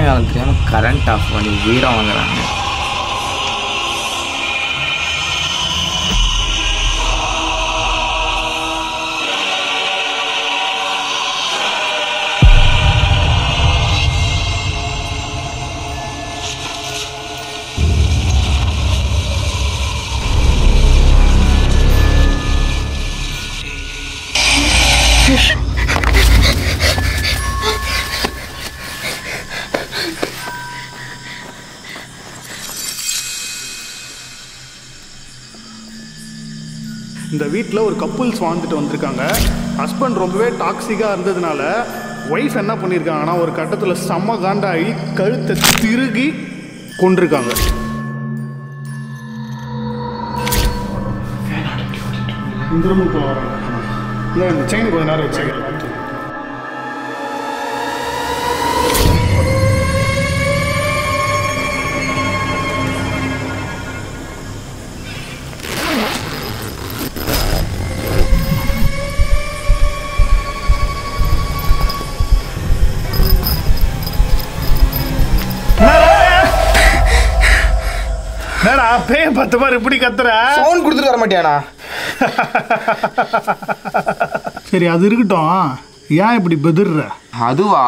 அவங்களுக்கு தெரியாமல் current off பண்ணி உயிரை வாங்குறாங்க இந்த வீட்டில் ஒரு கப்புள்ஸ் வாழ்ந்துட்டு வந்திருக்காங்க ஹஸ்பண்ட் ரொம்பவே டாக்ஸிக்காக இருந்ததுனால ஒய்ஃப் என்ன பண்ணியிருக்காங்கன்னா ஒரு கட்டத்தில் செம்ம காண்டாகி கழுத்தை திருகி கொண்டிருக்காங்க இந்த ரூமுக்கு வராங்க இல்லை இந்த செயின் கொஞ்ச நேரம் வச்சுக்கிறேன் என்னடா பேய பத்து பேர் இப்படி கத்துற ஃபோன் கொடுத்துட்டு வர மாட்டியாண்ணா சரி அது இருக்கட்டும் ஏன் இப்படி பெதிர்ற அதுவா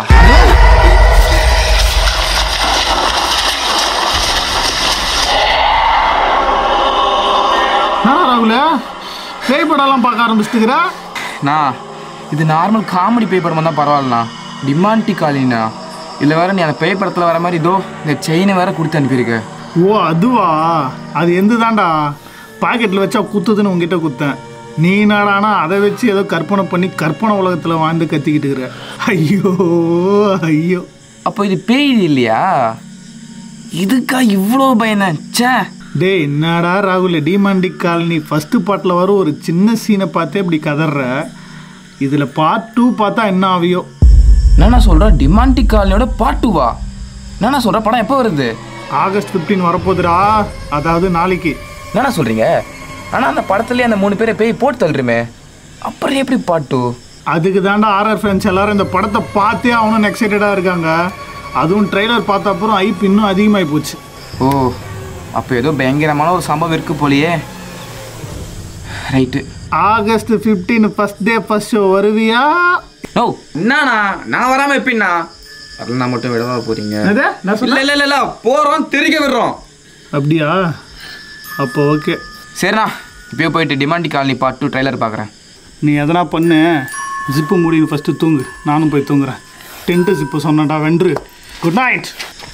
என்ன ராகுல பேய் படம்லாம் பார்க்க ஆரம்பிச்சுட்டுக்கிற நான் இது நார்மல் காமெடி பேய் படமாக தான் பரவாயில்லண்ணா டிமாண்டி காலினா இதில் வேற நீ அந்த பேய் படத்தில் வர மாதிரி இதோ இந்த செயினை வேற கொடுத்து அனுப்பியிருக்க ஓ அதுவா அது எந்த தாண்டா பாக்கெட்டில் வச்சா குத்துதுன்னு உங்ககிட்ட குத்தேன் நீ நாடானா அதை வச்சு ஏதோ கற்பனை பண்ணி கற்பனை உலகத்தில் வாழ்ந்து கத்திக்கிட்டு இருக்கிற ஐயோ ஐயோ அப்போ இது பேய் இல்லையா இதுக்கா இவ்வளோ பயந்தேன் ச்சே டேய் என்னடா ராகுல் டிமாண்டி காலனி ஃபஸ்ட்டு பாட்டில் வரும் ஒரு சின்ன சீனை பார்த்தே இப்படி கதற இதில் பார்ட் டூ பார்த்தா என்ன ஆவியோ என்னண்ணா சொல்கிற டிமாண்டி காலனியோட பாட்டுவா என்னண்ணா சொல்கிற படம் எப்போ வருது ஆகஸ்ட் 15 வரப்போகுதுடா அதாவது நாளைக்கு என்னண்ணா சொல்கிறீங்க ஆனால் அந்த படத்துலேயே அந்த மூணு பேரை பேய் போட்டு தள்ளுறமே அப்புறம் எப்படி பாட்டு அதுக்கு தாண்டா ஆர்ஆர் ஃப்ரெண்ட்ஸ் எல்லாரும் இந்த படத்தை பார்த்தே அவனும் எக்ஸைட்டடாக இருக்காங்க அதுவும் ட்ரெய்லர் பார்த்த அப்புறம் ஐப் இன்னும் அதிகமாகி போச்சு ஓ அப்போ ஏதோ பயங்கரமான ஒரு சம்பவம் இருக்கு போலியே right August 15 first day first show வருவியா ஓ என்னண்ணா நான் வராமல் எப்படிண்ணா வரலண்ணா மட்டும் விடவா போகிறீங்க என்னது? நான் இல்லை இல்லை இல்லை இல்லை போகிறோம் திருக்க விடுறோம் அப்படியா அப்போ ஓகே சரிண்ணா இப்போயே போயிட்டு Demonte colony part two trailer பார்க்குறேன் நீ எதனா பண்ணு ஜிப்பு மூடின்னு ஃபஸ்ட்டு தூங்கு நானும் போய் தூங்குறேன் டென்ட்டு ஜிப்பு சொன்னடா வென்று குட் நைட்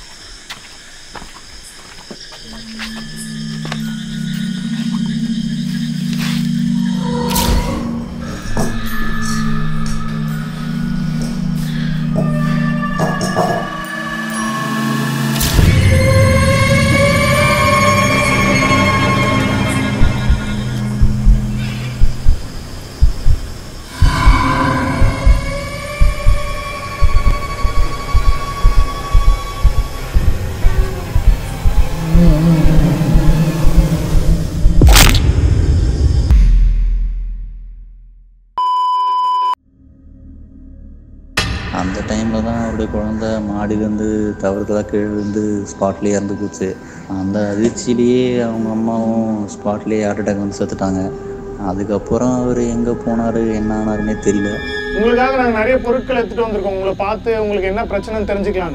அந்த டைமில் தான் அப்படியே குழந்த மாடியிலேருந்து தவறுதலாக கீழே விழுந்து ஸ்பாட்லேயே இறந்து போச்சு அந்த அதிர்ச்சியிலேயே அவங்க அம்மாவும் ஸ்பாட்லேயே ஹார்ட் அட்டாக் வந்து செத்துட்டாங்க அதுக்கப்புறம் அவர் எங்கே போனார் என்ன ஆனாருன்னே தெரியல உங்களுக்காக நாங்கள் நிறைய பொருட்கள் எடுத்துகிட்டு வந்திருக்கோம் உங்களை பார்த்து உங்களுக்கு என்ன பிரச்சனைன்னு தெரிஞ்சுக்கலான்னு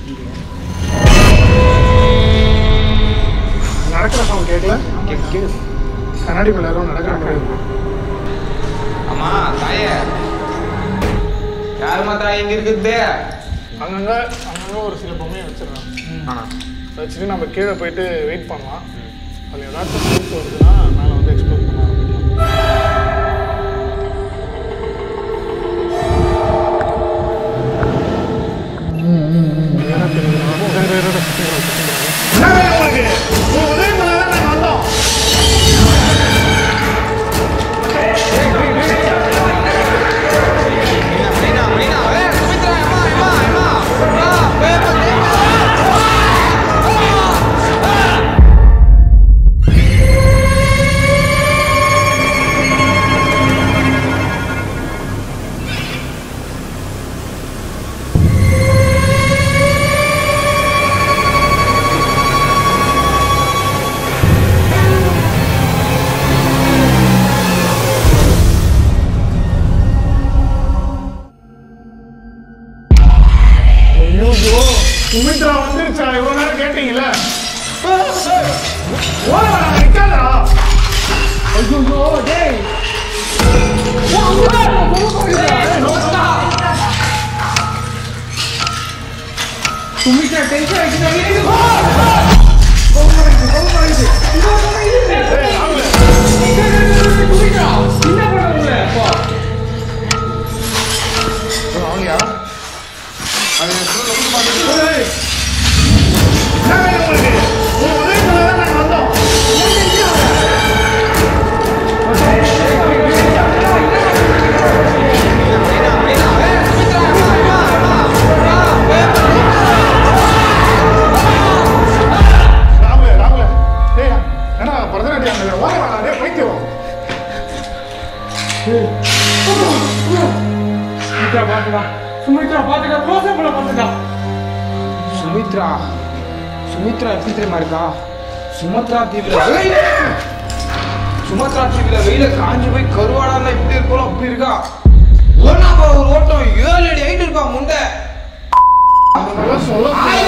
நடக்கிற சவுண்ட் கேட்கல கேக்குது. கண்ணாடி மேல யாரோ நடக்கிற மாதிரி இருக்கு. அம்மா தாயே யாருமா தாய் எங்கே இருக்குது அங்கங்க அங்கங்க ஒரு சில பொம்மையை வச்சிடலாம் ஆ வச்சுட்டு நம்ம கீழே போயிட்டு வெயிட் பண்ணலாம் அதில் ஏதாச்சும் சவுண்ட் வருதுன்னா மேலே வந்து எக்ஸ்ப்ளோர் பண்ண ஆரம்பிக்கலாம் ஆ சுமித்ரா வந்துருச்சா இவ்வளவு நேரம் கேட்டீங்கல்ல ஓட நிக்காதா ஐயோ டேய் சுமித்ரா டென்ஷன் ஆகிட்டு சுமித்ரா என்ன பண்ணுறீங்க அப்பா வாங்கயா அது ஏய், என்ன வேணும் உங்களுக்கு உங்க உதவி பண்ண தான் நாங்க வந்தோம் ராகுல ராகுல டேய் என்ன பரதநாட்டியம் ஆடுற? ஓட வாடா டேய் பைத்தியம் சுமித்ரா பாத்துடா சுமித்ரா பாத்துடா மோசம் பண்ண பாத்துடா சுமித்ரா சுமித்ரா எப்படி தெரியுமா இருக்கா சுமத்ரா தீவுல வெயில் சுமத்ரா தீவுல வெயில காஞ்சு போய் கருவாடால எப்படி இருக்கோ அப்படி இருக்கா ஓனா ஒரு ஓட்டம் ஏழு அடி ஹைட் இருக்கா முண்டை அதெல்லாம் சொல்ல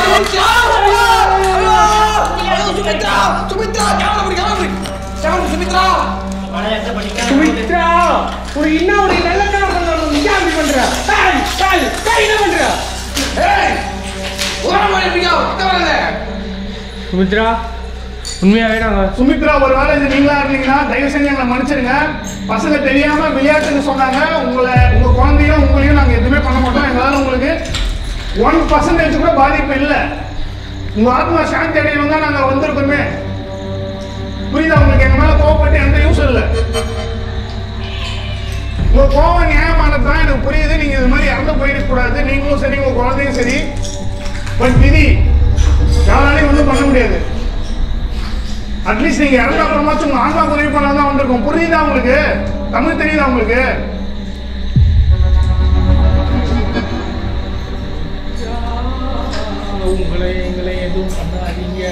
சுமித்ரா சுமித்ரா கேமரா கேமரா சுமித்ரா சுமித்ரா ஒரு இன்னும் ஒரு நல்ல காரணம் நீ ஏன் அப்படி பண்ற ஏய் ஏய் ஏய் என்ன பண்ற ஏய் ஓர மாதிரி இருக்கா தவறல சுமித்ரா உண்மையாவே நாங்க சுமித்ரா ஒரு வேளை இது நீங்களா இருந்தீங்கன்னா தயவு செஞ்சு எங்களை மன்னிச்சிருங்க பசங்க தெரியாம விளையாட்டுன்னு சொன்னாங்க உங்களை உங்க குழந்தையும் உங்களையும் நாங்க எதுவுமே பண்ண மாட்டோம் எங்களால உங்களுக்கு ஒன் பர்சன்டேஜ் கூட பாதிப்பு இல்லை உங்க ஆத்மா சாந்தி அடையணும் தான் நாங்க வந்திருக்கோமே புரியுதா உங்களுக்கு எங்க மேல கோவப்பட்டு எந்த யூஸ் இல்லை உங்க கோவம் நியாயமானது தான் எனக்கு புரியுது நீங்க இது மாதிரி இறந்து போயிடக் கூடாது நீங்களும் சரி உங்க குழந்தையும் சரி பட் விதி யாராலையும் ஒன்றும் பண்ண முடியாது அட்லீஸ்ட் நீங்க இறந்த அப்புறமாச்சும் உங்க ஆன்மா உதவி பண்ணலாம் தான் வந்திருக்கோம் புரியுதா உங்களுக்கு தமிழ் தெரியுதா உங்களுக்கு உங்களை எங்களை எதுவும் பண்ணாதீங்க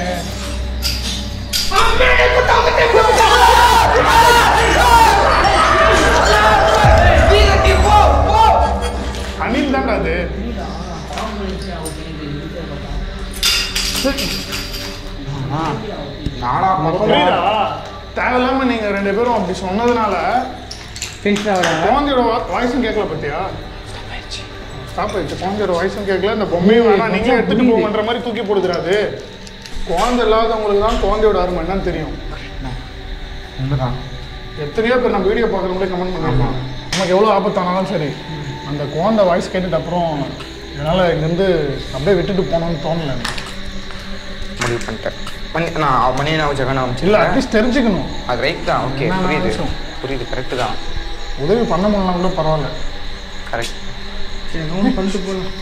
அனில் தான்டா அது நாடா புரியுதா தேவையில்லாம நீங்க ரெண்டு பேரும் அப்படி சொன்னதுனால டென்ஷன் ஆகுறாங்க குழந்தையோட வாய்ஸும் கேட்கல பத்தியா ஸ்டாப் ஆயிடுச்சு குழந்தையோட வாய்ஸும் கேட்கல இந்த பொம்மையும் வேணாம் நீங்களே எடுத்துட்டு போகன்ற மாதிரி தூக்கி போடுதுறாது குழந்தை இல்லாதவங்களுக்கு தான் குழந்தையோட அருமை என்னன்னு தெரியும் உண்மைதான் எத்தனையோ பேர் நம்ம வீடியோ பார்க்குறவங்களே கமெண்ட் பண்ணுவாங்க நமக்கு எவ்வளோ ஆபத்தானாலும் சரி அந்த குழந்தை வாய்ஸ் கேட்டுட்டு அப்புறம் என்னால் இங்கேருந்து அப்படியே விட்டுட்டு போகணும்னு தோணல எனக்கு. முடிவு பண்ணிட்டேன் பண்ணி நான் மணி நான் ஜெகன் இல்லை இல்லை அட்லீஸ்ட் தெரிஞ்சுக்கணும் அது ரைட் தான் ஓகே என்ன புரியுது விஷயம்? புரியுது கரெக்டு தான் உதவி பண்ண முடியலாம் கூட பரவாயில்ல கரெக்ட் சரி நோட் பண்ணிட்டு போகலாம்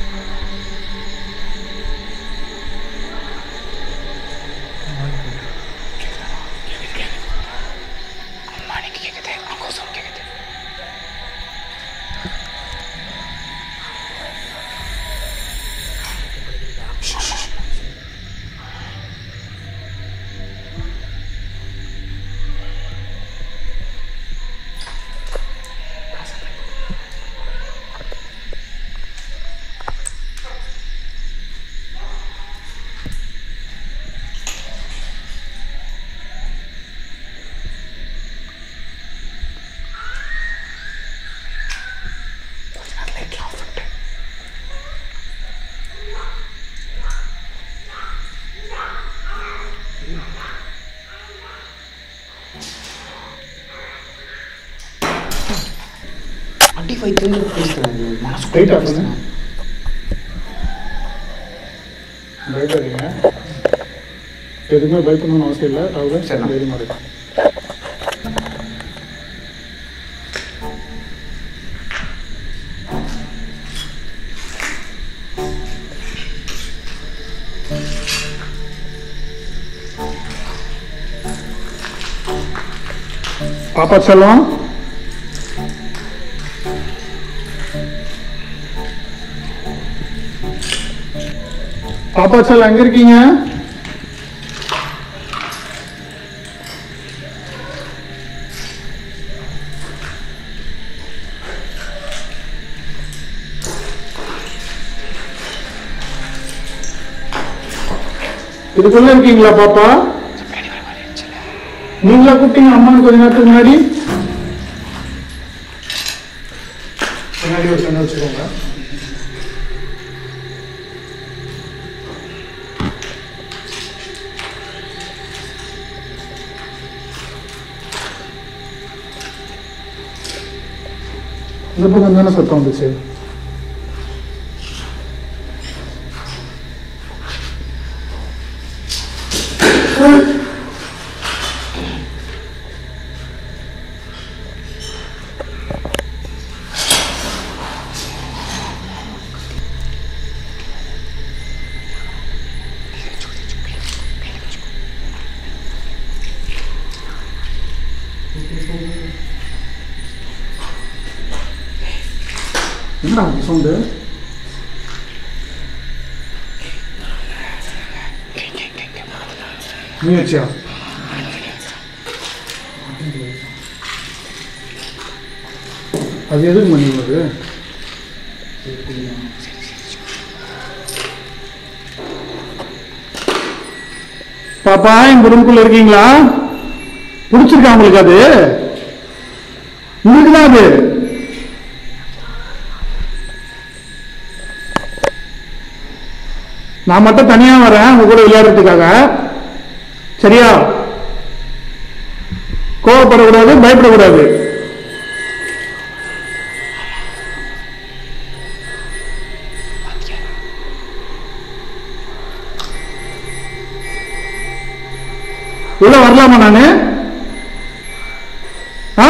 அடி வைத்து பேசுகிறேன் மனசு ரைட் ஆஃப் பண்ணு பயப்படாதீங்க எதுவுமே பயப்படணும்னு அவசியம் இல்லை ராகுல் சரிண்ணா. தைரியமா இருக்கு பாப்பா செல்லம் பாப்பா செல்லம் எங்க இருக்கீங்க இதுக்குள்ள இருக்கீங்களா பாப்பா நீங்களா கூப்பிட்டீங்க அம்மான்னு கொஞ்ச நேரத்துக்கு முன்னாடி பின்னாடி ஒரு கண்ணு வச்சுக்கோங்க இந்த பக்கம் தானே சத்தம் வந்துச்சு என்னடா சவுண்டு நீ வச்சியா அது எதுக்கு மணி வருது பாப்பா இந்த ரூம்குள்ள இருக்கீங்களா பிடிச்சிருக்கா உங்களுக்கு அது உங்களுக்கு தான் அது நான் மட்டும் தனியா வரேன் உங்க கூட விளையாடுறதுக்காக சரியா கோவப்படக்கூடாது பயப்படக்கூடாது உள்ள வரலாமா நானு ஆ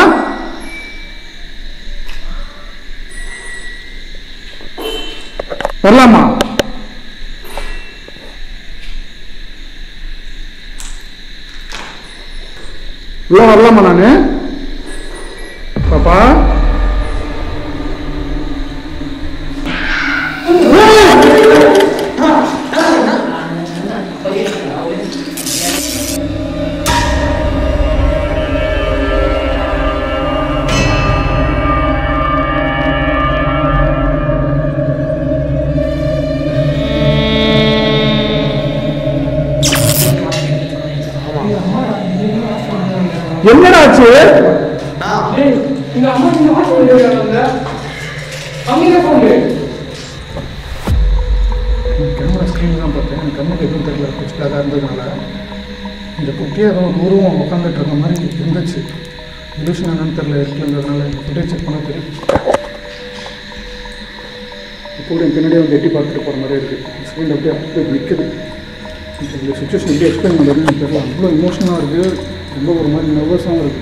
வரலாமா உள்ள வரலாமா நானு பாப்பா என்னடா ஆச்சு இந்த அம்மா இந்த ஹாஸ்பிட்டல் இருக்காங்க அவங்க போங்க கேமரா ஸ்க்ரீன் தான் பார்த்தேன் எனக்கு கண்ணுக்கு எதுவும் தெரியல குச்சிக்காக இருந்ததுனால இந்த குட்டியே ஏதோ ஒரு உருவம் உட்காந்துட்டு இருக்க மாதிரி இருந்துச்சு இலூஷன் என்னன்னு தெரியல இருக்குன்றதுனால இந்த ஃபுட்டேஜ் செக் பண்ண தெரியும் இப்போ கூட என் பின்னாடியே வந்து எட்டி பார்த்துட்டு போகிற மாதிரி இருக்குது ஸ்க்ரீன் அப்படியே அப்படியே நிற்குது இந்த சுச்சுவேஷன் எப்படி எக்ஸ்பிளைன் பண்ணுறதுன்னு எனக்கு தெரியல அவ்வளோ இமோஷனாக இருக்குது ரொம்ப ஒரு மாதிரி நர்வஸாகவும் இருக்குது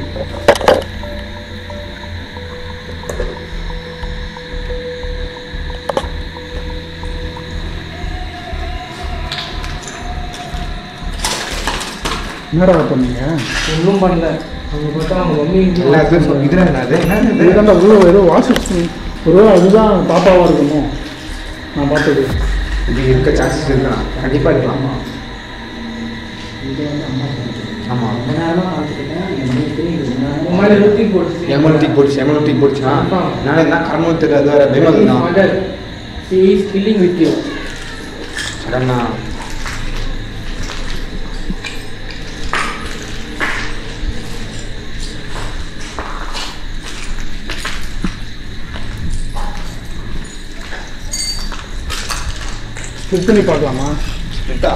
என்னடா பண்ணீங்க ஒன்றும் பண்ணல அவங்க பார்த்தா அவங்க மம்மி எல்லாத்தையும் சொல்லு. இதுல என்னது என்னது இது? இதுதான்டா உள்ள ஏதோ வாஷிங் ஒரு அதுதான் பாப்பாவாக இருக்குமோ நான் பார்த்தது இது இருக்க சான்சஸ் இருக்கலாம் கண்டிப்பா இருக்கலாம் ஆமா உமால நூற்றி போட்டு எமல்டி போடுச்சு எமல்டி போடுச்சா நான் என்ன காரணமும் தெரியாது வேற பயமல் தான் mother she is killing with you சடனா ஸ்பிட் பண்ணி பார்க்கலாமா ஸ்பிட்டா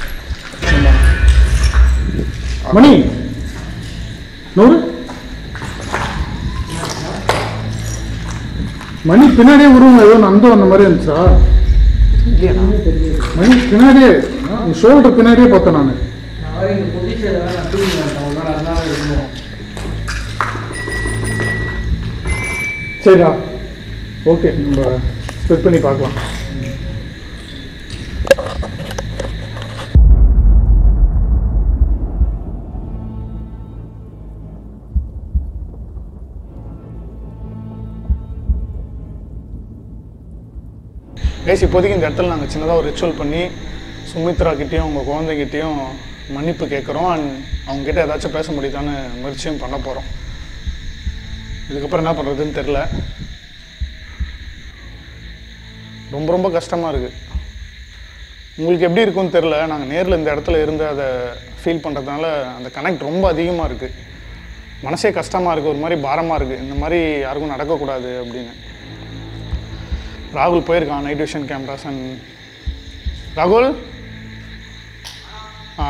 மணி நூறு மணி பின்னாடியே உருவம் ஏதோ நந்தம் அந்த மாதிரி இருந்துச்சா இல்லையா மணி பின்னாடியே ஷோல்டர் பின்னாடியே பார்த்தேன் நான் நான் இந்த பொசிஷன் நான் தூங்கி மாட்டேன் ஒரு நாள் அதனால இருக்கும் சரிடா ஓகே நம்ம ஸ்பிட் பண்ணி பார்க்கலாம் பேசி இப்போதைக்கு இந்த இடத்துல நாங்கள் சின்னதாக ஒரு ரிச்சுவல் பண்ணி சுமித்ரா கிட்டேயும் உங்கள் குழந்தைகிட்டேயும் மன்னிப்பு கேட்குறோம் அண்ட் அவங்ககிட்ட ஏதாச்சும் பேச முடியுதான்னு முயற்சியும் பண்ண போகிறோம் இதுக்கப்புறம் என்ன பண்ணுறதுன்னு தெரில ரொம்ப ரொம்ப கஷ்டமாக இருக்குது உங்களுக்கு எப்படி இருக்கும்னு தெரில நாங்கள் நேரில் இந்த இடத்துல இருந்து அதை ஃபீல் பண்ணுறதுனால அந்த கனெக்ட் ரொம்ப அதிகமாக இருக்குது மனசே கஷ்டமாக இருக்குது ஒரு மாதிரி பாரமாக இருக்குது இந்த மாதிரி யாருக்கும் நடக்கக்கூடாது அப்படின்னு ராகுல் போயிருக்கான் நைட் விஷன் கேமராஸ் அண்ட் ராகுல் ஆ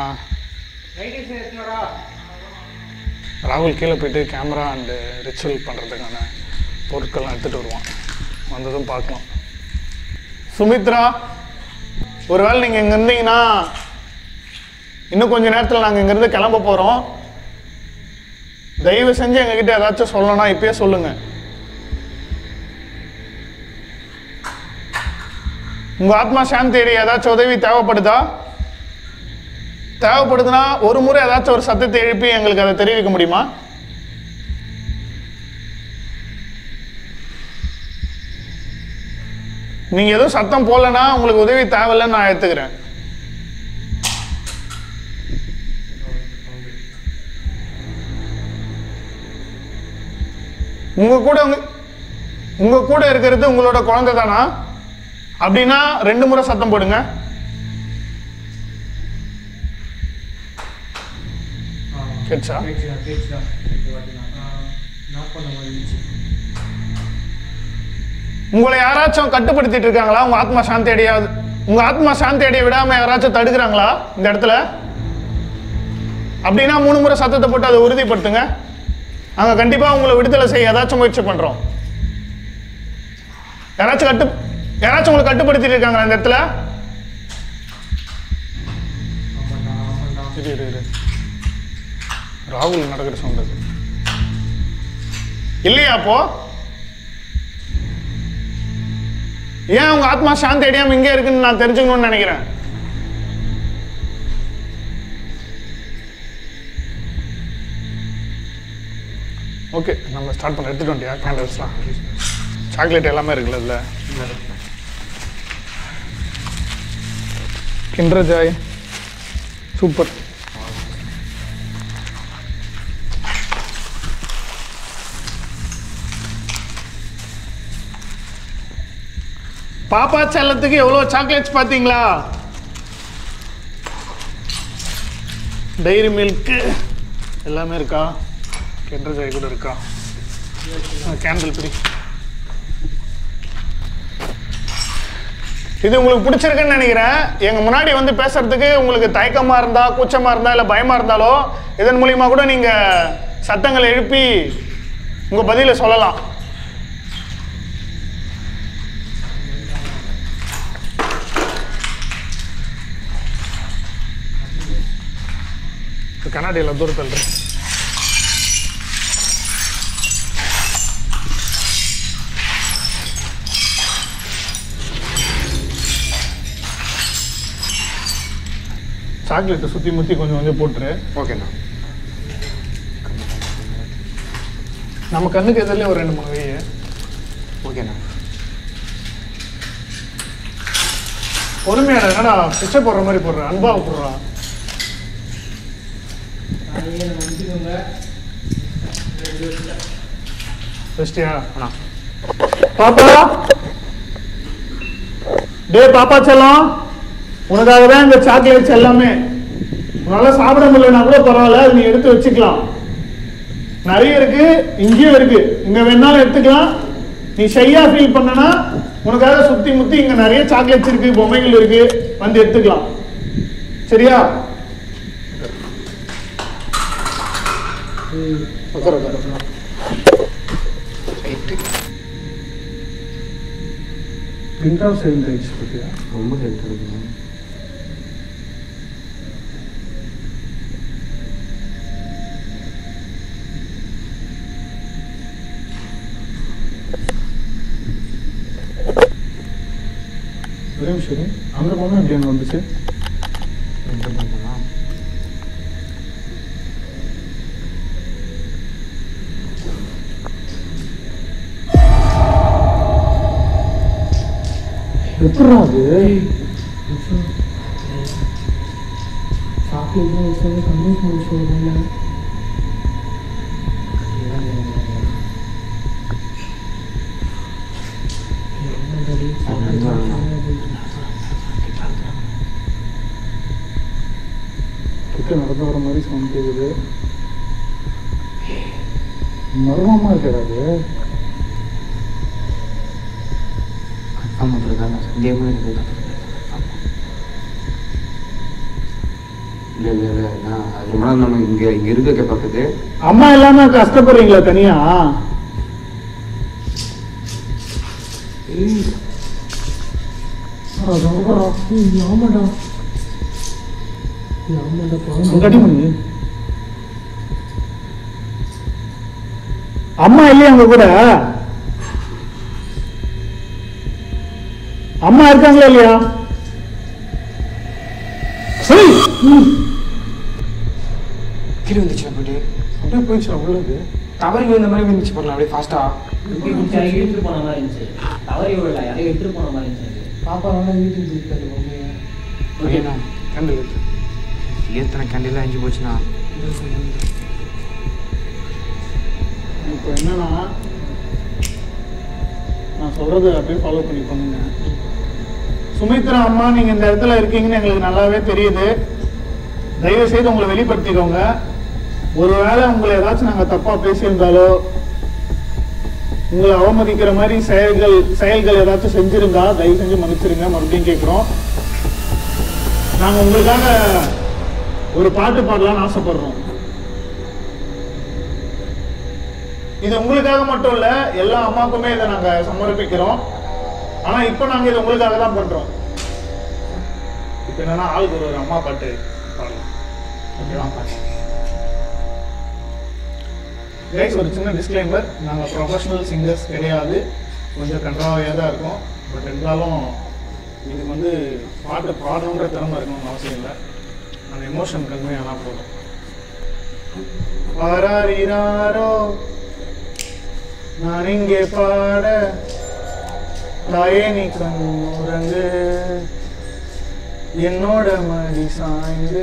ராகுல் கீழே போயிட்டு கேமரா அண்டு ரிச்சுவல் பண்ணுறதுக்கான பொருட்கள்லாம் எடுத்துகிட்டு வருவான் வந்ததும் பார்க்கலாம் சுமித்ரா ஒருவேளை நீங்கள் இங்கே இருந்தீங்கன்னா இன்னும் கொஞ்ச நேரத்தில் நாங்கள் இங்கேருந்து கிளம்ப போகிறோம் தயவு செஞ்சு எங்ககிட்ட ஏதாச்சும் சொல்லணும்னா இப்பயே சொல்லுங்க உங்க ஆத்மா சாந்தி அடைய ஏதாச்சும் உதவி தேவைப்படுதா தேவைப்படுதுன்னா ஒரு முறை ஏதாச்சும் ஒரு சத்தத்தை எழுப்பி எங்களுக்கு அதை தெரிவிக்க முடியுமா நீங்க எதுவும் சத்தம் போடலன்னா உங்களுக்கு உதவி தேவையில்லைன்னு நான் எடுத்துக்கிறேன் உங்க கூட உங்க உங்க கூட இருக்கிறது உங்களோட குழந்தை தானா அப்படின்னா ரெண்டு முறை சத்தம் போடுங்க கேட்சா உங்களை யாராச்சும் கட்டுப்படுத்திட்டு இருக்காங்களா உங்க ஆத்மா சாந்தி அடையாது உங்க ஆத்மா சாந்தி அடைய விடாம யாராச்சும் தடுக்கிறாங்களா இந்த இடத்துல அப்படின்னா மூணு முறை சத்தத்தை போட்டு அதை உறுதிப்படுத்துங்க நாங்க கண்டிப்பா உங்களை விடுதலை செய்ய ஏதாச்சும் முயற்சி பண்றோம் யாராச்சும் கட்டு யாராச்சும் உங்களை கட்டுப்படுத்திட்டு இருக்காங்களா இந்த இடத்துல இரு, இரு, இரு. ராகுல் நடக்கிற சவுண்ட் அது இல்லையா அப்போ ஏன் உங்க ஆத்மா சாந்தி அடையாம இங்கே இருக்குன்னு நான் தெரிஞ்சுக்கணும்னு நினைக்கிறேன் ஓகே நம்ம ஸ்டார்ட் பண்ண எடுத்துட்டு வண்டியா கேண்டல்ஸ்லாம் சாக்லேட் எல்லாமே இருக்குல்ல இதில் கிண்டர் ஜாய் சூப்பர் பாப்பா செல்லத்துக்கு எவ்வளோ சாக்லேட்ஸ் பார்த்தீங்களா டைரி மில்க்கு எல்லாமே இருக்கா கிண்டர் ஜாய் கூட இருக்கா கேண்டில் பிடி இது உங்களுக்கு பிடிச்சிருக்குன்னு நினைக்கிறேன் எங்க முன்னாடி வந்து பேசுறதுக்கு உங்களுக்கு தயக்கமா இருந்தா கூச்சமா இருந்தா இல்ல பயமா இருந்தாலோ இதன் மூலியமா கூட நீங்க சத்தங்களை எழுப்பி உங்க பதில சொல்லலாம் கண்ணாடியில் தூரத்தில் இருக்கு சாக்லேட்டை சுற்றி முற்றி கொஞ்சம் கொஞ்சம் போட்டுரு ஓகேண்ணா நம்ம கண்ணுக்கு எதிரிலே ஒரு ரெண்டு மூணு வெய்ய ஓகேண்ணா பொறுமையான என்னடா பிச்சை போடுற மாதிரி போடுற அன்பா போடுறா ஃபஸ்ட்டியா அண்ணா பாப்பா டே பாப்பா செல்லம் உனக்காக தான் இந்த சாக்லேட்ஸ் எல்லாமே உன்னால சாப்பிட முடியலனா கூட பரவாயில்ல அது நீ எடுத்து வச்சுக்கலாம் நிறைய இருக்கு இங்கேயும் இருக்கு இங்க வேணாலும் எடுத்துக்கலாம் நீ ஷையா ஃபீல் பண்ணனா உனக்காக சுத்தி முத்தி இங்க நிறைய சாக்லேட்ஸ் இருக்கு பொம்மைகள் இருக்கு வந்து எடுத்துக்கலாம் சரியா உட்காரு, உட்காரு. பிரிண்ட் ஆஃப் செவன் ரைட்ஸ் பத்தியா ரொம்ப ஹெல்த் இருக்குங்க ஒரே நிமிஷம் இரு. அந்த பொண்ணு எப்படி அங்கே வந்துச்சு என்ன பண்ணலாம் எப்படா அது வீட்டில் நடந்து வர மாதிரி சவுண்ட் கேட்குது மர்மமாக இருக்கிறது அது ஆமாம் பிரதர் சந்தேகமாக இருக்குது இல்லை இல்லை இல்லை நான் அது ரொம்ப நாள் நம்ம இங்கே இங்கே இருக்க பார்க்குது அம்மா இல்லாம கஷ்டப்படுறீங்களா தனியா அம்மா இல்லையா உங்க கூட அம்மா இருக்காங்களா இல்லையா சரி கீழே வந்துச்சு போயிட்டு அப்படியே போயிடுச்சு அவ்வளவு தவறி இந்த மாதிரி வந்துச்சு பாருங்க அப்படியே ஃபாஸ்ட்டாக இப்படி குடிச்சு யாரையும் எடுத்துட்டு போன மாதிரி இருந்துச்சு தவறி விடல யாரையும் எடுத்துட்டு போன மாதிரி இருந்துச்சு பாப்பா வேணா வீட்டுக்கு இருக்காது ஓகேண்ணா கேண்டில் ஏத்தனை கேண்டில்லாம் அஞ்சு போச்சுண்ணா இப்போ என்னன்னா நான் சொல்றது அப்படியே ஃபாலோ பண்ணி பண்ணுங்க சுமித்ரா அம்மா நீங்க இந்த இடத்துல இருக்கீங்கன்னு எங்களுக்கு நல்லாவே தெரியுது தயவு செய்து உங்களை வெளிப்படுத்திக்கோங்க ஒருவேளை உங்களை ஏதாச்சும் நாங்க தப்பா பேசியிருந்தாலோ உங்களை அவமதிக்கிற மாதிரி செயல்கள் செயல்கள் ஏதாச்சும் செஞ்சிருந்தா தயவு செஞ்சு மன்னிச்சிருங்க மறுபடியும் கேட்குறோம் நாங்க உங்களுக்காக ஒரு பாட்டு பாடலாம்னு ஆசைப்படுறோம் இது உங்களுக்காக மட்டும் இல்ல எல்லா அம்மாக்குமே இதை நாங்க சமர்ப்பிக்கிறோம் ஆனா இப்போ நாங்க இதை உங்களுக்காக தான் பண்றோம் இப்போ என்னன்னா ஆளுக்கு ஒரு ஒரு அம்மா பாட்டு பாடலாம் ஓகேவா கைஸ் ஒரு சின்ன டிஸ்க்ளைமர் நாங்க ப்ரொஃபஷனல் சிங்கர்ஸ் கிடையாது கொஞ்சம் கன்றாவையாக தான் இருக்கும் பட் இருந்தாலும் இதுக்கு வந்து பாட்டு பாடணுன்ற திறமை இருக்கணும்னு அவசியம் இல்லை அந்த எமோஷன் கம்மியானா போதும் பாராரிராரோ நான் இங்கே பாட தாயே நீ கண்ணுறங்கு என்னோட மடி சாய்ந்து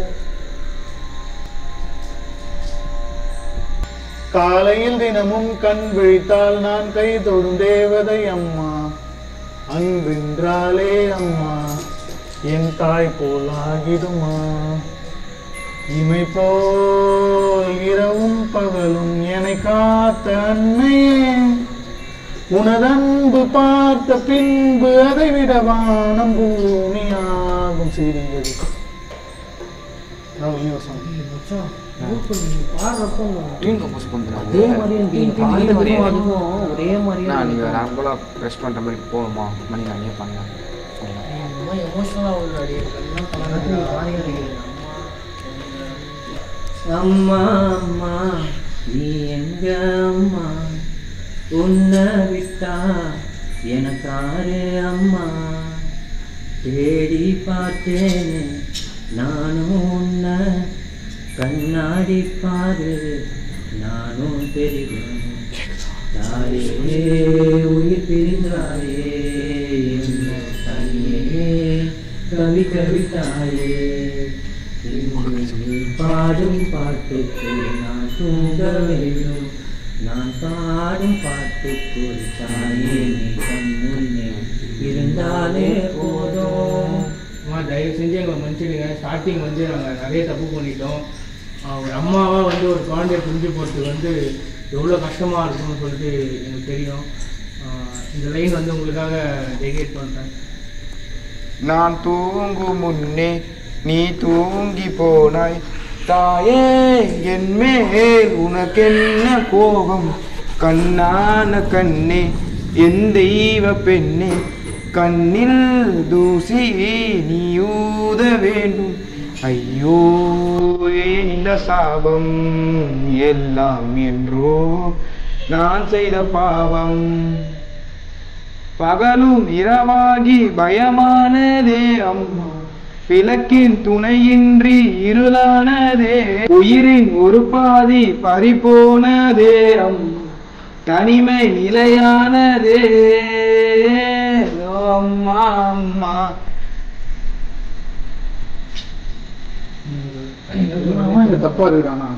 காலையில் தினமும் கண் விழித்தால் நான் கை தொடும் தேவதை அம்மா அன்பென்றாலே அம்மா என் தாய் போல் ஆகிடுமா இமை போல் இரவும் பகலும் என்னை காத்த அன்னையே உனதன்பு பார்த்த பின்பு அதை விட வானம் பூமியாகும் சிறியது அதான் ஒரு song. பாடுறப்போ டியூன் கம்போஸ் பண்ணுறாங்க அதே மாதிரி இருக்கு நீங்க பாடுறதுக்கும் அதுக்கும் ஒரே மாதிரியே நான் இருக்கு. நீங்கள் நார்மலாக ப்ரெஸ் பண்ணுற மாதிரி போகணுமா மணி நானே பண்ணலாம் எமோஷனலாக உள்ள அடி எல்லாம் பண்ணாங்க அம்மா அம்மா நீ எங்க அம்மா உன்னை விட்டா எனக்காரு அம்மா தேடி பார்த்தேனே நானும் உன்னை கண்ணாடி பாரு நானும் தெரியும் தாயே உயிர் பிரிந்தாயே என்ன தனியே கவி கவிதாயே நீ பாடும் பாட்டுக்கு நான் தூங்க வேண்டும் நான் பாடும் பாட்டுக்கு தாயே நீ கண் முன்னே இருந்தாலே போதும் அம்மா தயவு செஞ்சு எங்களை மன்னிச்சிடுங்க ஸ்டார்டிங் வந்து நாங்கள் நிறைய தப்பு பண்ணிட்டோம் ஆஹ் ஒரு அம்மாவாக வந்து ஒரு குழந்தைய புரிஞ்சு போகிறதுக்கு வந்து எவ்வளோ கஷ்டமாக இருக்கும்னு சொல்லிட்டு எனக்கு தெரியும் ஆஹ் இந்த லைன் வந்து உங்களுக்காக டெடிகேட் பண்ணுறேன் நான் தூங்கும் முன்னே நீ தூங்கி போனாய் தாயே என் மேல் உனக்கென்ன கோபம் கண்ணான கண்ணே என் தெய்வ பெண்ணே கண்ணில் தூசி நீ ஊத வேண்டும் ஐயோ ஏன் இந்த சாபம் எல்லாம் என்றோ நான் செய்த பாவம் பகலும் இரவாகி பயமானதே அம்மா விளக்கின் துணையின்றி இருளானதே உயிரின் ஒரு பாதி பறிபோனதே அம்மா தனிமை நிலையானதே அம்மா அம்மா அவன் இங்க தப்பா இருக்கானா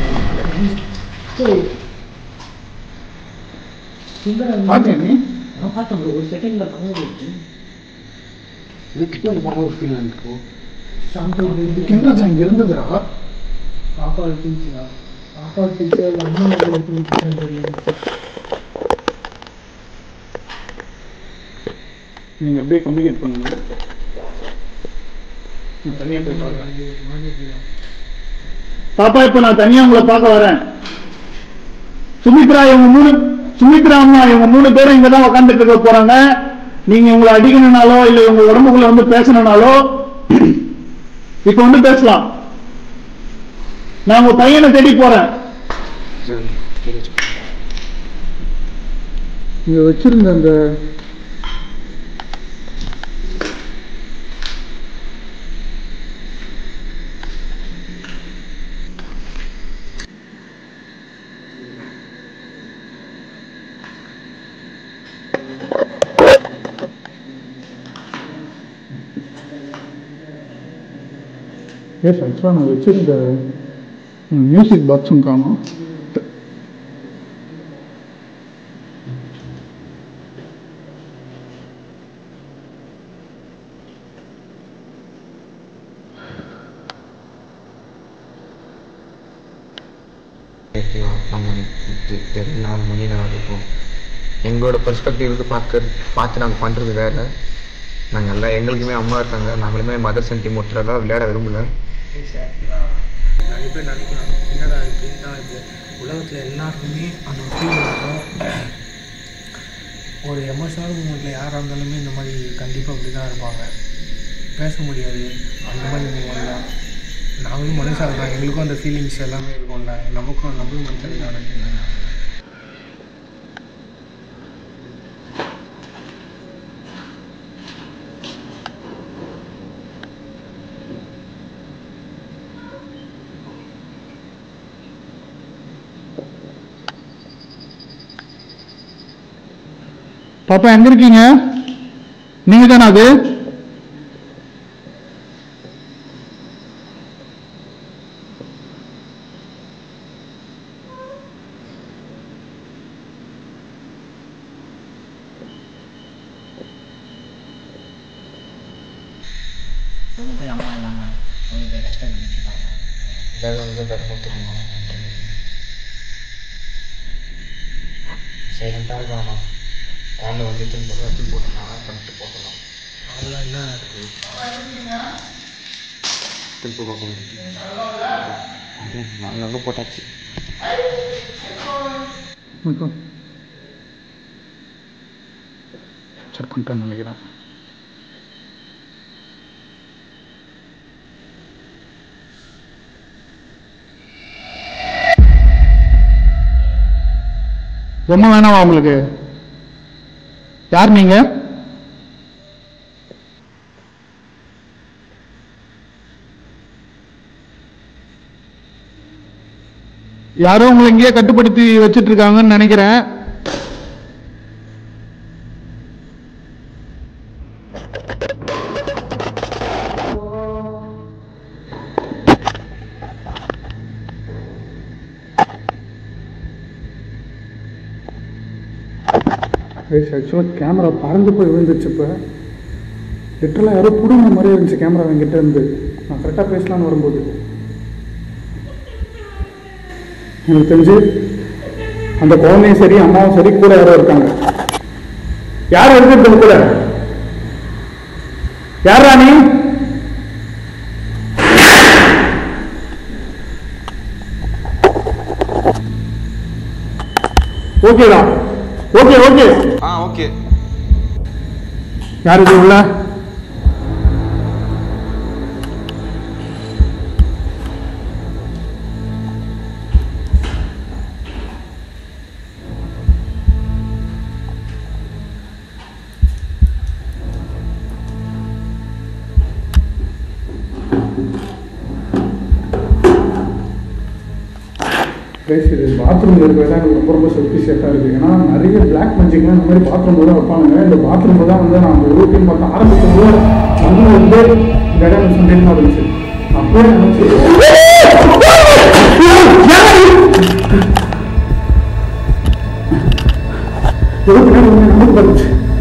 பாத்தியா நீ பார்த்தேன் bro. ஒரு செகண்ட்ல தங்க போயிடுச்சு இதுக்கிட்ட ஒரு மாதிரி ஒரு ஃபீல் இருக்கு கிண்டல் இங்க இருந்ததுடா பாப்பா இருந்துச்சுடா பாப்பா இருந்துச்சு அம்மா இருந்துச்சு தெரியும் நீங்க அப்படியே கம்யூனிகேட் பண்ணுங்க நான் தனியா போய் பார்க்கறேன். பாப்பா இப்ப நான் தனியா உங்களை பார்க்க வரேன் சுமித்ரா இவங்க மூணு சுமித்ரா அம்மா இவங்க மூணு பேரும் இங்க தான் உட்காந்துட்டு இருக்க போறாங்க நீங்க உங்களை அடிக்கணும்னாலோ இல்ல உங்க உடம்புக்குள்ள வந்து பேசணும்னாலோ இப்ப வந்து பேசலாம் நான் உங்க பையனை தேடி போறேன் இங்க வச்சிருந்த அந்த எஸ் ஆக்சுவலாக நான் வச்சிருந்த மியூசிக் பாக்ஸும் காணும் நம்ம ரெண்டு நாலு மணி நேரம் இருக்கும் எங்களோட பெர்ஸ்பெக்டிவ் இருந்து பார்க்க பார்த்து நாங்கள் பண்ணுறது வேற நாங்கள் எல்லாம் எங்களுக்குமே அம்மா இருக்காங்க நாங்களுமே மதர் சென்டிமெண்ட்லாம் விளையாட விரும்பல நிறைய பேர் நினைக்கலாம் என்னடா இது என்ன இது உலகத்தில் எல்லாருக்குமே அந்த ஒரு ஃபீல் இருக்கும் ஒரு எமோஷனல் மூமெண்ட்டில் யாராக இருந்தாலுமே இந்த மாதிரி கண்டிப்பாக அப்படி தான் இருப்பாங்க பேச முடியாது அந்த மாதிரி மூமெண்ட் தான் நாங்களும் மனுஷாக தான் எங்களுக்கும் அந்த ஃபீலிங்ஸ் எல்லாமே இருக்கும்ல நமக்கும் நம்மளும் மனுஷன் தானே பாப்பா எங்க இருக்கீங்க நீங்க தானே அது போய் அம்மா இல்லாமல் அவங்க போய் கஷ்டப்பட்டுருக்காங்க வேலை வந்து வேற தெரியுமா சைலண்டாக இருக்கானா குழந்தை வந்து திரும்ப எடுத்து போட்டு நான் பண்ணிட்டு போகலாம் அதெல்லாம் என்ன இருக்குது திரும்ப பார்க்க முடியும் நாங்கள் அங்கே போட்டாச்சு சரி பண்ணிட்டேன்னு நினைக்கிறேன் ரொம்ப வேணாமா உங்களுக்கு யார் நீங்க யாரோ உங்களை இங்கேயே கட்டுப்படுத்தி வச்சிட்டு இருக்காங்கன்னு நினைக்கிறேன் ஆக்சுவலாக கேமரா பறந்து போய் விழுந்துச்சு இப்போ லிட்டரலாக யாரோ புடுங்க மாதிரி இருந்துச்சு கேமரா என்கிட்ட இருந்து நான் கரெக்டாக பேசலான்னு வரும்போது எனக்கு தெரிஞ்சு அந்த குழந்தையும் சரி அம்மாவும் சரி கூட யாரோ இருக்காங்க யார் இருக்கிறது கூட யார் ராணி ஓகேடா ஓகே ஓகே ஆ ஓகே யார் இது உள்ள கைஸ் இது பாத்ரூமில் இருக்கிறது தான் எனக்கு ரொம்ப ரொம்ப சஸ்பிஷியஸாக இருக்குது ஏன்னா நிறைய பிளாக் மஞ்சிக்லாம் இந்த மாதிரி பாத்ரூமில் தான் வைப்பாங்க இந்த பாத்ரூமில் தான் வந்து நான் அந்த ரூட்டின் பார்த்து ஆரம்பிக்கும் போது வந்து வந்து இந்த இடம் சந்தேகமாக இருந்துச்சு அப்படியே நினச்சி நமக்கு பார்த்துச்சு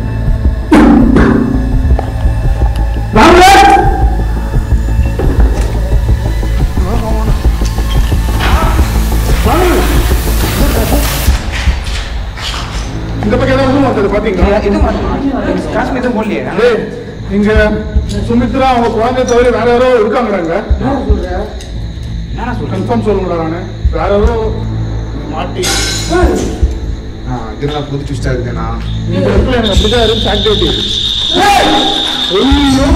பாத்தீங்களா எதுவும் காசு எதுவும் போடலையே டேய், இங்க சுமித்ரா அவங்க குழந்தைய தவிர வேற யாரோ இருக்காங்கறாங்க என்ன சொல்றேன் கன்ஃபார்ம் சொல்லுங்கடா நானு வேற யாரோ மாட்டி இதெல்லாம் புது ட்விஸ்டா இருக்குண்ணா இந்த இடத்துல எனக்கு அப்படிதான் இருக்கு ஆக்டிவிட்டி ஐயோ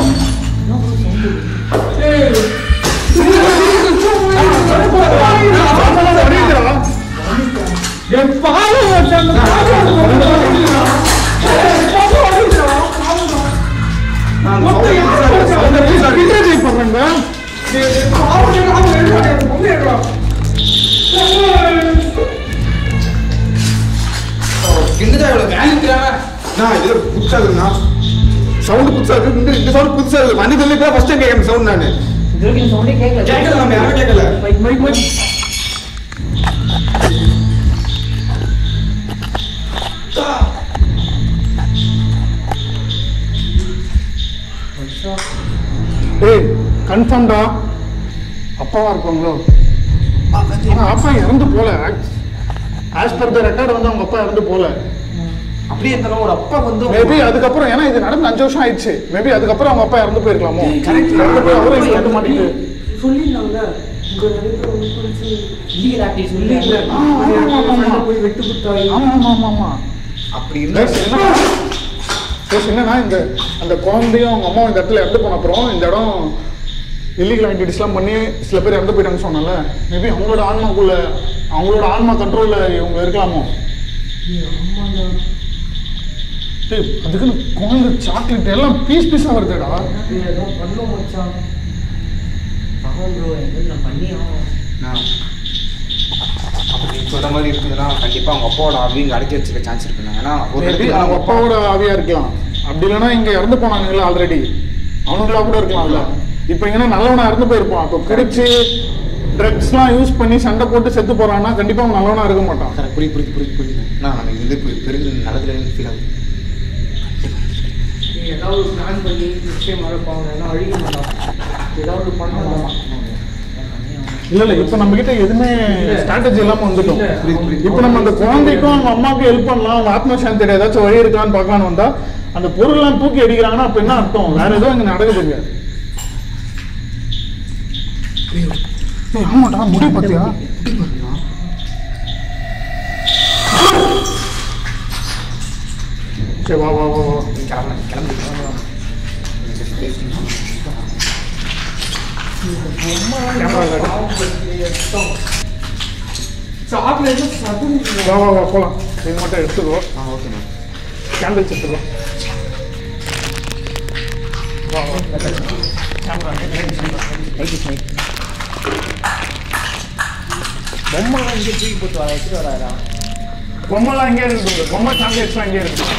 என் பாலை பண்றேங்க என்னதான் இவ்வளவு வேலைக்கிறாங்க நான் இது புதுசா இருக்குண்ணா சவுண்ட் புதுசா இருக்கு இந்த இந்த சவுண்ட் புதுசா இருக்கு மண்ணு தள்ளி போய் ஃபர்ஸ்ட் டைம் கேட்கணும் சவுண்ட் நான் இது வரைக்கும் சவுண்டே கேட்கல கேட்கல நம்ம யாரும் கேட்கல மைக் மைக் மைக் ஏய் கன்ஃபார்ம்டா அப்பாவா இருப்பாங்களோ ஆனா அப்பா இறந்து போல ஆஸ் பர் த ரெக்கார்டு வந்து அவங்க அப்பா இறந்து போல அப்படியே இருந்தாலும் ஒரு அப்பா வந்து மேபி அதுக்கப்புறம் ஏன்னா இது நடந்து அஞ்சு வருஷம் ஆயிடுச்சு மேபி அதுக்கப்புறம் அவங்க அப்பா இறந்து போயிருக்கலாமோ correct. இறந்து போய் அவரும் இங்க வந்து மாட்டிட்டு சொல்லிருந்தாங்க உங்க நிறைய பேர் வந்து குறிச்சு இல்லீகல் ஆக்டிவிட்டி சொல்லி ஆ, ஆமா, ஆமா, ஆமா. போய் வெட்டு குத்தாய் ஆமா ஆமா ஆமா ஆமா அப்படி இருந்தா Yes, என்ன Yes, என்னன்னா இந்த அந்த குழந்தையும் அவங்க அம்மாவும் இந்த இடத்துல இறந்து போன அப்புறம் இந்த இடம் இல்லீகல் ஆக்டிவிட்டிஸ்லாம் பண்ணி சில பேர் இறந்து போயிட்டாங்கன்னு சொன்னல மேபி அவங்களோட ஆன்மாக்குள்ள அவங்களோட ஆன்மா கண்ட்ரோல்ல இவங்க இருக்கலாமோ டேய், அதுக்குன்னு குழந்தை சாக்லேட் எல்லாம் பீஸ் பீஸா வருதுடா ஏதோ பண்ணும் மச்சான் ஆமாம் ப்ரோ எது நான் பண்ணி ஆகும் நான் அப்படி நீ சொல்ற மாதிரி இருக்குதுன்னா கண்டிப்பா அவங்க அப்பாவோட அவங்க அடக்கி வச்சுக்க சான்ஸ் இருக்குண்ணா ஏன்னா ஒரு மேபி இடத்துல அவங்க அப்பாவோட ஆவியா இருக்கலாம் அப்படி இல்லைன்னா இங்க இறந்து போனானுங்களா ஆல்ரெடி அவனுங்களா கூட இருக்கலாம்ல இப்போ இங்கன்னா நல்லவனா இறந்து போயிருப்பான் அப்போ குடிச்சு ட்ரக்ஸ்லாம் யூஸ் பண்ணி சண்டை போட்டு செத்து போறான்னா கண்டிப்பா அவன் நல்லவனா இருக்க மாட்டான் கரெக்ட் புரியுது புரியுது புரியுது புரியுது நான் நமக்கு வந்து இப்போ பெரிய நல்லதுல ஃபீல் ஆகுது நீ ஏதாவது ஒரு பிளான் பண்ணி நிச்சயம் மறப்பாங்க ஏன்னா அழிக்க மாட்டான் ஏதாவது பண்ணலாம் இல்ல இல்ல இப்ப நம்ம கிட்ட எதுவுமே ஸ்ட்ராட்டஜி இல்லாம வந்துட்டோம் இல்ல. புரியுது புரியுது இப்ப நம்ம அந்த குழந்தைக்கும் அவங்க அம்மாவுக்கும் ஹெல்ப் பண்ணலாம் அவங்க ஆத்ம சாந்தியோட ஏதாச்சும் வழி இருக்கான்னு பார்க்கலாம்னு வந்தா அந்த பொருள்லாம் தூக்கி அடிக்கிறாங்கன்னா அப்ப என்ன அர்த்தம் வேற எதுவும் இங்க நடக்குதுங்க ஏய், ஆமாடா முடி பாத்தியா சரி வா வா வா வா கிளம்பு கிளம்பு கேமரா சாக்லேட் சதும் வா வா வா போலாம் இது மட்டும் எடுத்துக்கோ ஆ ஓகே மேம் கேண்டில்ஸ் எடுத்துக்கோ வா வா கேமரா பொம்மை இங்கே தூக்கி போட்டு வர எடுத்துட்டு வராரா பொம்மைலாம் இங்கே இருக்குது பொம்மை சாக்லேட்ஸ்லாம் இங்கே இருக்குது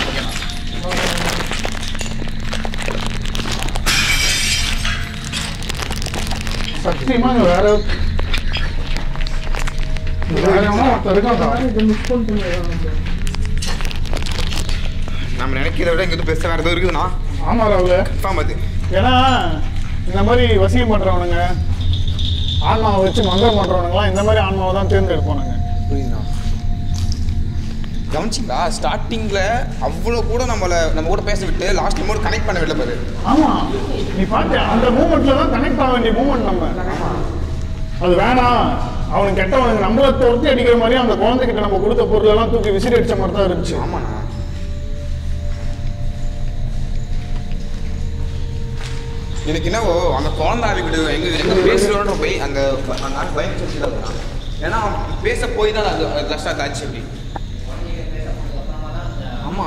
சத்தியமா இங்க வேற இங்க வேற எவனோ ஒருத்தன் இருக்கான்டா. இதை மிஸ் பண்ணிட்டு நம்ம நினைக்கிறத விட இங்க வந்து பெருசா வேற ஏதோ இருக்குதுண்ணா ஆமா ராகுல கன்ஃபார்ம் அது ஏன்னா இந்த மாதிரி வசியம் பண்றவனுங்க ஆன்மாவை வச்சு மந்திரம் பண்றவனுங்கலாம் இந்த மாதிரி ஆன்மாவை தான் தேர்ந்தெடுப்பானுங்க புரியுதுண்ணா கவனிச்சிங்களா ஸ்டார்டிங்ல அவ்வளோ கூட நம்மள நம்ம கூட பேச விட்டு லாஸ்ட் மோட் கனெக்ட் பண்ண விடல பாரு ஆமா நீ பார்த்த அந்த மூமெண்ட்ல தான் கனெக்ட் ஆக வேண்டிய மூமெண்ட் நம்ம அது வேணாம் அவனுக்கு கெட்டவனுக்கு நம்மள துரத்தி அடிக்கிற மாதிரி அந்த குழந்தைகிட்ட நம்ம கொடுத்த பொருள் எல்லாம் தூக்கி விசிறி அடிச்ச மாதிரி தான் இருந்துச்சு ஆமாண்ணா எனக்கு என்னவோ அந்த குழந்தை ஆவிக்கிட்டு எங்க எங்க பேசுறோன்ற போய் அந்த நான் பயம் சொல்லிட்டு ஏன்னா அவன் பேச போய் தான் அது அது கஷ்டம் ஆச்சு அப்படி ஆமா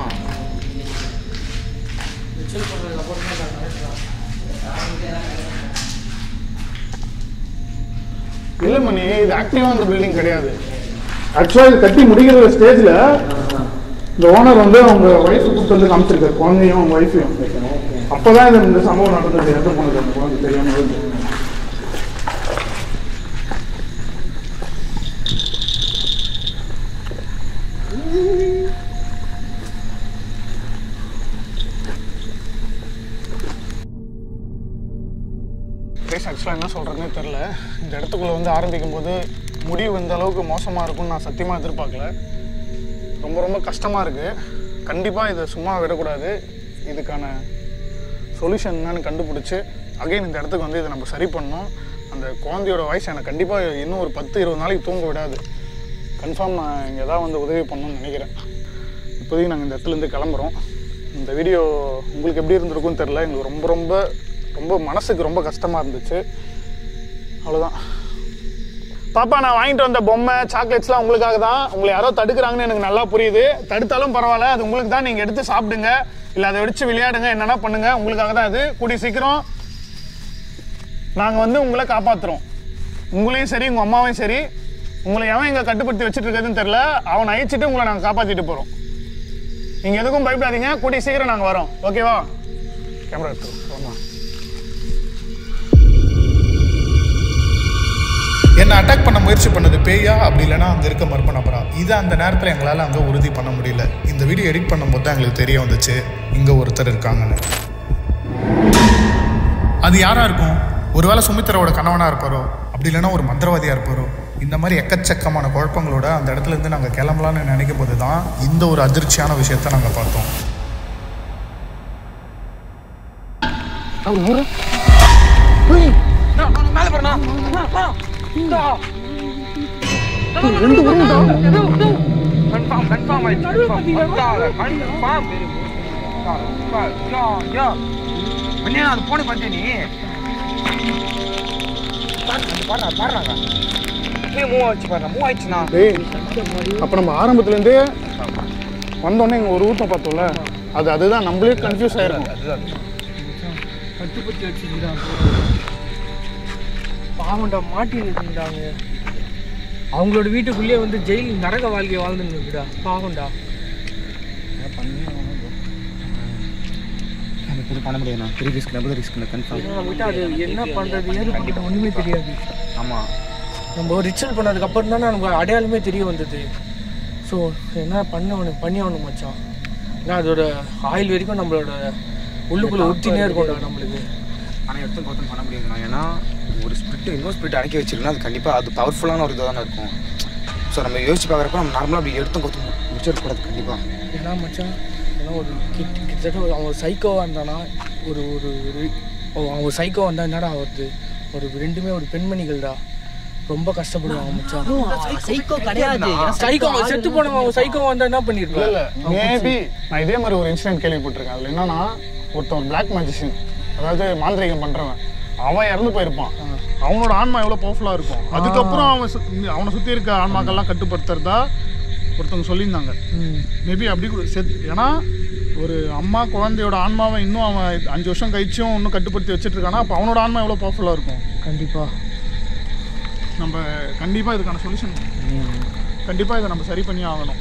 இல்ல மணி இது ஆக்டிவா அந்த பில்டிங் கிடையாது ஆக்சுவலா இது கட்டி முடிக்கிற ஸ்டேஜ்ல இந்த ஓனர் வந்து அவங்க ஒய்ஃப் கூப்பிட்டு வந்து காமிச்சிருக்காரு குழந்தையும் அவங்க ஒய்ஃபையும் அப்பதான் இது இந்த சம்பவம் நடந்தது எந்த போனது அந்த குழந்தை தெரியாம இருந்து. பேச ஆக்சுவலாக என்ன சொல்கிறதுனே தெரில இந்த இடத்துக்குள்ளே வந்து ஆரம்பிக்கும் போது முடிவு இந்த அளவுக்கு மோசமாக இருக்கும்னு நான் சத்தியமாக எதிர்பார்க்கல ரொம்ப ரொம்ப கஷ்டமாக இருக்குது கண்டிப்பாக இதை சும்மா விடக்கூடாது இதுக்கான சொல்யூஷன் என்னன்னு கண்டுபிடிச்சி அகைன் இந்த இடத்துக்கு வந்து இதை நம்ம சரி பண்ணோம் அந்த குழந்தையோட வயசு எனக்கு கண்டிப்பாக இன்னும் ஒரு பத்து இருபது நாளைக்கு தூங்க விடாது கன்ஃபார்ம் நான் இங்கே தான் வந்து உதவி பண்ணணும்னு நினைக்கிறேன் இப்போதைக்கு நாங்கள் இந்த இடத்துலேருந்து கிளம்புறோம் இந்த வீடியோ உங்களுக்கு எப்படி இருந்திருக்கும்னு தெரில எங்களுக்கு ரொம்ப ரொம்ப ரொம்ப மனசுக்கு ரொம்ப கஷ்டமாக இருந்துச்சு அவ்வளோதான் பாப்பா நான் வாங்கிட்டு வந்த பொம்மை சாக்லேட்ஸ்லாம் உங்களுக்காக தான் உங்களை யாரோ தடுக்கிறாங்கன்னு எனக்கு நல்லா புரியுது தடுத்தாலும் பரவாயில்ல அது உங்களுக்கு தான் நீங்கள் எடுத்து சாப்பிடுங்க இல்லை அதை வெடிச்சு விளையாடுங்க என்னென்ன பண்ணுங்க உங்களுக்காக தான் இது கூடிய சீக்கிரம் நாங்கள் வந்து உங்களை காப்பாற்றுறோம் உங்களையும் சரி உங்கள் அம்மாவையும் சரி உங்களை எவன் இங்கே கட்டுப்படுத்தி வச்சுட்டு இருக்கிறதுன்னு தெரில அவனை அழிச்சிட்டு உங்களை நாங்கள் காப்பாற்றிட்டு போகிறோம் நீங்கள் எதுக்கும் பயப்படாதீங்க கூடிய சீக்கிரம் நாங்கள் வரோம் ஓகேவா கேமரா எடுத்து ஆமாம் என்னை அட்டாக் பண்ண முயற்சி பண்ணது பேயா அப்படி இல்லைன்னா அங்கே இருக்க மர்ம நபரா இதை அந்த நேரத்தில் எங்களால் அங்கே உறுதி பண்ண முடியல இந்த வீடியோ எடிட் பண்ணும்போது தான் எங்களுக்கு தெரிய வந்துச்சு இங்கே ஒருத்தர் இருக்காங்கன்னு அது யாராக இருக்கும் ஒருவேளை சுமித்ராவோட கணவனாக இருப்பாரோ அப்படி இல்லைன்னா ஒரு மந்திரவாதியாக இருப்பாரோ இந்த மாதிரி எக்கச்சக்கமான குழப்பங்களோட அந்த இடத்துல இருந்து நாங்கள் கிளம்பலான்னு நினைக்கும் போது தான் இந்த ஒரு அதிர்ச்சியான விஷயத்த நாங்கள் பார்த்தோம் கன்ஃபார்ம் கன்ஃபார்ம் ஆயிடுச்சு கன்ஃபார்ம் அண்ணா அது போன பார்த்தியா நீ பாடுறா பாடுறாங்க மூவ் ஆச்சு பாருங்க மூவ் ஆயிடுச்சுண்ணா டேய் அப்போ நம்ம ஆரம்பத்துலேருந்தே வந்தோடனே இங்கே ஒரு ஊட்டம் பார்த்தோம்ல அது அதுதான் நம்மளே கன்ஃபியூஸ் ஆயிருக்கும் கட்டுப்பத்தி வச்சுக்கிறான் பாவண்டா மாட்டிருந்தாங்க அவங்களோட வீட்டுக்குள்ளேயே வந்து ஜெயில் நரக வாழ்க்கை வாழ்ந்துன்னு இருக்குடா பாவண்டா இது பண்ண முடியாதுண்ணா பெரிய ரிஸ்க் டபுள் ரிஸ்க் கன்ஃபார்ம் ஏன்னா நம்மகிட்ட அது என்ன பண்றது ஏது பண்றது ஒண்ணுமே தெரியாது ஆமாம் நம்ம ரிச்சுவல் பண்ணதுக்கு அப்புறம் தானே நமக்கு அடையாளமே தெரிய வந்தது ஸோ என்ன பண்ண அவனுக்கு பண்ணி அவனுக்கு மச்சான் ஏன்னா அதோட ஆயில் வரைக்கும் நம்மளோட உள்ளுக்குள்ள ஒட்டினே இருக்கும்டா நம்மளுக்கு ஆனால் எடுத்து பார்த்தோம் பண்ண முடியாதுண்ணா ஏன்னா ஒரு ஸ்பிரிட் இன்னொரு ஸ்பிரிட் அடக்கி வச்சிருக்கோம்னா அது கண்டிப்பாக அது பவர்ஃபுல்லான ஒரு இதாக தானே இருக்கும் ஸோ நம்ம யோசிச்சு பார்க்குறப்ப நம்ம நார்மலாக அப்படி எடுத்து கொத்து முடிச்சிடக்கூடாது கண்டிப்பாக ஏன்னா மச்சான் ஏன்னா ஒரு கிட் கிட்டத்தட்ட ஒரு அவன் சைக்கோவாக இருந்தானா ஒரு ஒரு ஒரு ஓ, அவன் சைக்கோ வந்தா என்னடா ஆகுறது ஒரு ரெண்டுமே ஒரு பெண்மணிகள்டா ரொம்ப கஷ்டப்படுவாங்க மச்சான் சைக்கோ கிடையாது சைக்கோ அவன் செத்து போனவன் அவன் சைக்கோ வந்தா என்ன பண்ணிருப்பான் இல்லை மேபி நான் இதே மாதிரி ஒரு இன்சிடென்ட் கேள்விப்பட்டிருக்கேன் அதில் என்னன்னா ஒருத்தன் பிளாக் மேஜிஷியன் அதாவது மாந்திரிகம் பண்ணுறவன் அவன் இறந்து போயிருப்பான் அவனோட ஆன்மா எவ்வளோ பவர்ஃபுல்லாக இருக்கும் அதுக்கப்புறம் அவன் சு- அவனை சுற்றி இருக்க ஆன்மாக்கள்லாம் கட்டுப்படுத்துறதா ஒருத்தவங்க சொல்லியிருந்தாங்க மேபி அப்படி கூட செத் ஏன்னா ஒரு அம்மா குழந்தையோட ஆன்மாவை இன்னும் அவன் அஞ்சு வருஷம் கழிச்சும் இன்னும் கட்டுப்படுத்தி வச்சுட்டு இருக்கானா அப்போ அவனோட ஆன்மா எவ்வளோ பவர்ஃபுல்லாக இருக்கும் கண்டிப்பா நம்ம கண்டிப்பாக இதுக்கான சொல்யூஷன் கண்டிப்பாக இதை நம்ம சரி பண்ணி ஆகணும்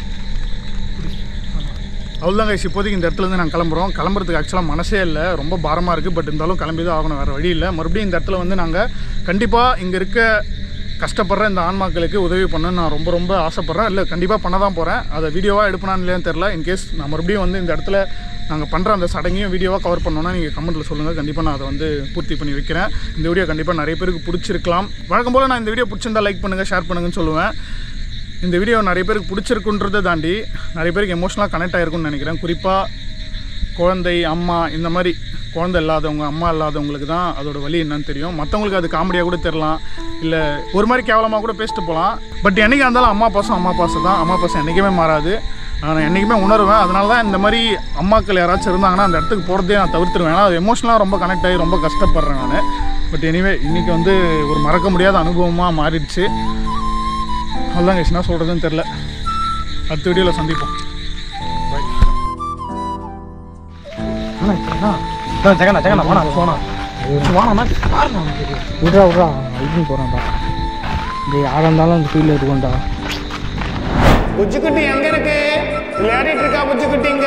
அவ்வளோதான் கைஸ் இப்போதைக்கு இந்த இடத்துல இருந்து நாங்கள் கிளம்புறோம் கிளம்புறதுக்கு ஆக்சுவலாக மனசே இல்லை ரொம்ப பாரமாக இருக்குது பட் இருந்தாலும் கிளம்பி தான் ஆகணும் வேறு வழி இல்லை மறுபடியும் இந்த இடத்துல வந்து நாங்கள் கண்டிப்பாக இங்கே இருக்க கஷ்டப்படுற இந்த ஆன்மாக்களுக்கு உதவி பண்ண நான் ரொம்ப ரொம்ப ஆசைப்பட்றேன் இல்லை கண்டிப்பாக பண்ண தான் போகிறேன் அதை வீடியோவாக எடுப்பனான்னு இல்லையான்னு தெரில இன்கேஸ் நான் மறுபடியும் வந்து இந்த இடத்துல நாங்கள் பண்ணுற அந்த சடங்கையும் வீடியோவாக கவர் பண்ணோன்னா நீங்கள் கமெண்ட்டில் சொல்லுங்கள் கண்டிப்பாக நான் அதை வந்து பூர்த்தி பண்ணி வைக்கிறேன் இந்த வீடியோ கண்டிப்பாக நிறைய பேருக்கு பிடிச்சிருக்கலாம் வழக்கம் போல் நான் இந்த வீடியோ பிடிச்சிருந்தா லைக் பண்ணுங்கள் ஷேர் பண்ணுங்கன்னு சொல்லுவேன் இந்த வீடியோ நிறைய பேருக்கு பிடிச்சிருக்குன்றதை தாண்டி நிறைய பேருக்கு எமோஷனலாக கனெக்ட் ஆகிருக்கும்னு நினைக்கிறேன் குறிப்பாக குழந்தை அம்மா இந்த மாதிரி குழந்தை இல்லாதவங்க அம்மா இல்லாதவங்களுக்கு தான் அதோட வலி என்னன்னு தெரியும் மற்றவங்களுக்கு அது காமெடியாக கூட தெரிலாம் இல்லை ஒரு மாதிரி கேவலமாக கூட பேசிட்டு போகலாம் பட் என்றைக்கு இருந்தாலும் அம்மா பாசம் அம்மா பாசம் தான் அம்மா பாசம் என்றைக்குமே மாறாது நான் என்றைக்குமே உணர்வேன் அதனால தான் இந்த மாதிரி அம்மாக்கள் யாராச்சும் இருந்தாங்கன்னா அந்த இடத்துக்கு போகிறதே நான் தவிர்த்துருவேன் ஏன்னா அது எமோஷனலாக ரொம்ப கனெக்ட் ஆகி ரொம்ப கஷ்டப்படுறேன் நான் பட் எனிவே இன்றைக்கி வந்து ஒரு மறக்க முடியாத அனுபவமாக மாறிடுச்சு அதுதான் guys, என்ன சொல்கிறதுன்னு தெரில அடுத்த வீடியோவில் சந்திப்போம் ஜெகண்ணா ஜெகண்ணா போனா போனா வானா விட்றா விட்றா இதுன்னு போகிறான்டா இது யாராக இருந்தாலும் அந்த ஃபீல்டில் இருக்கும்டா புஜ்ஜுக்குட்டி எங்க இருக்கு விளையாடிட்டு இருக்கா புஜ்ஜுக்குட்டி இங்க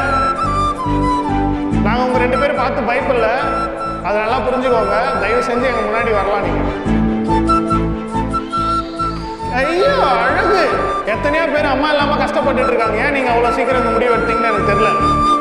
நாங்க உங்க ரெண்டு பேரும் பார்த்து பயப்படல அதை நல்லா புரிஞ்சுக்கோங்க தயவு செஞ்சு எங்க முன்னாடி வரலாம் நீங்க ஐயோ அழகு எத்தனையோ பேர் அம்மா இல்லாம கஷ்டப்பட்டுட்டு இருக்காங்க ஏன் நீங்க அவ்வளவு சீக்கிரம் இந்த முடிவு எடுத்தீங்கன்னு எனக்கு தெரியல